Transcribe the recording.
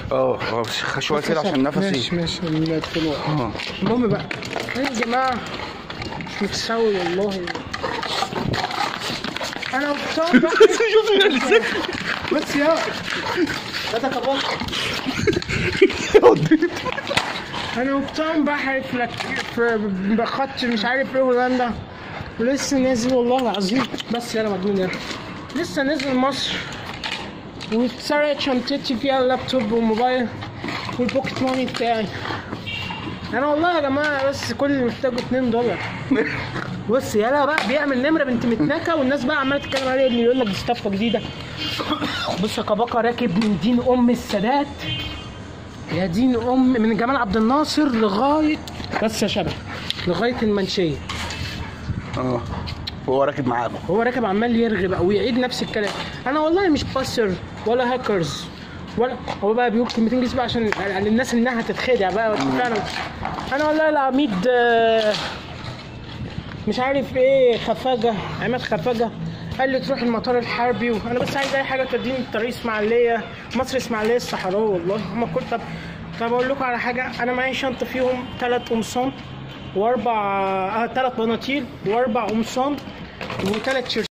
اه اه بس شويه كده عشان ماشي نفسي ماشي من الطلوع اه المهم بقى يا جماعة مش متساوي والله انا وبتوع بقى بس يا ده كبار انا وبتوع بحرف لك في بخط مش عارف ايه هولندا ولسه نازل والله العظيم بس يلا مجنون يلا لسه نازل مصر واتسرقت شنطتي فيها اللابتوب والموبايل والبوكيت ماني بتاعي انا والله يا جماعه بس كل اللي محتاجه 2 دولار بص يلا بقى بيعمل نمره بنت متنكه والناس بقى عماله تتكلم عليه اللي يقول لك دي صفقه جديده بص يا كباكا راكب من دين ام السادات يا دين ام من جمال عبد الناصر لغايه بس يا شباب لغايه المنشيه اه هو راكب معاكم هو راكب عمال يرغي بقى ويعيد نفس الكلام انا والله مش باسر ولا هاكرز ولا هو بقى بيقول كلمتين انجليزي بقى عشان على الناس انها تتخدع بقى فعلا انا والله العميد آه، مش عارف ايه خفاجه عماد خفاجه قال لي تروح المطار الحربي وانا بس عايز اي حاجه توديني الطريق اسماعيليه مصر اسماعيليه الصحراوي والله هما كل طب طب اقول لكم على حاجه انا معايا شنطه فيهم ثلاث قمصان واربع اه ثلاث بناطيل واربع قمصان وثلاث